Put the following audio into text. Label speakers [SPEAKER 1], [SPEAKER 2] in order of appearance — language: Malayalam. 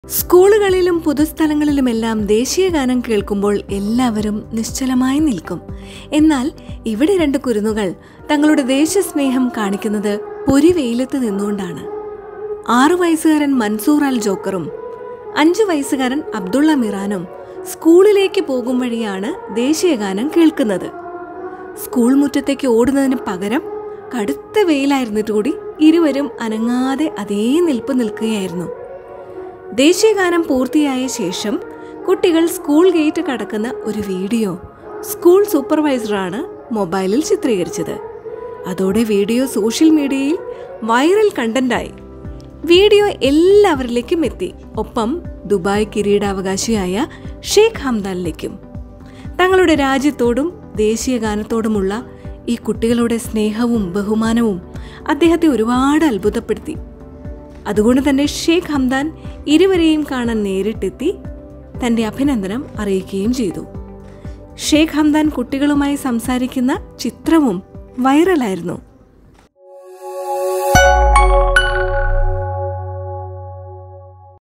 [SPEAKER 1] സ്കൂളുകളിലും പൊതുസ്ഥലങ്ങളിലുമെല്ലാം ദേശീയഗാനം കേൾക്കുമ്പോൾ എല്ലാവരും നിശ്ചലമായി നിൽക്കും എന്നാൽ ഇവിടെ രണ്ട് കുരുന്നുകൾ തങ്ങളുടെ ദേശസ്നേഹം കാണിക്കുന്നത് പൊരിവെയിലത്ത് നിന്നുകൊണ്ടാണ് ആറു വയസ്സുകാരൻ മൻസൂർ അൽ ജോക്കറും അഞ്ചു വയസ്സുകാരൻ അബ്ദുള്ള മിറാനും സ്കൂളിലേക്ക് പോകും വഴിയാണ് ദേശീയഗാനം കേൾക്കുന്നത് സ്കൂൾ മുറ്റത്തേക്ക് ഓടുന്നതിന് പകരം കടുത്ത വെയിലായിരുന്നിട്ട് കൂടി ഇരുവരും അനങ്ങാതെ അതേ നിൽപ്പ് നിൽക്കുകയായിരുന്നു ദേശീയഗാനം പൂർത്തിയായ ശേഷം കുട്ടികൾ സ്കൂൾ ഗേറ്റ് കടക്കുന്ന ഒരു വീഡിയോ സ്കൂൾ സൂപ്പർവൈസറാണ് മൊബൈലിൽ ചിത്രീകരിച്ചത് അതോടെ വീഡിയോ സോഷ്യൽ മീഡിയയിൽ വൈറൽ കണ്ടന്റായി വീഡിയോ എല്ലാവരിലേക്കും എത്തി ഒപ്പം ദുബായ് കിരീടാവകാശിയായ ഷെയ്ഖ് ഹംദാനിലേക്കും തങ്ങളുടെ രാജ്യത്തോടും ദേശീയ ഗാനത്തോടുമുള്ള ഈ കുട്ടികളുടെ സ്നേഹവും ബഹുമാനവും അദ്ദേഹത്തെ ഒരുപാട് അത്ഭുതപ്പെടുത്തി അതുകൊണ്ട് തന്നെ ഷെയ്ഖ് ഹംദാൻ ഇരുവരെയും കാണാൻ നേരിട്ടെത്തി തന്റെ അഭിനന്ദനം അറിയിക്കുകയും ചെയ്തു ഷെയ്ഖ് ഹംദാൻ കുട്ടികളുമായി സംസാരിക്കുന്ന ചിത്രവും വൈറലായിരുന്നു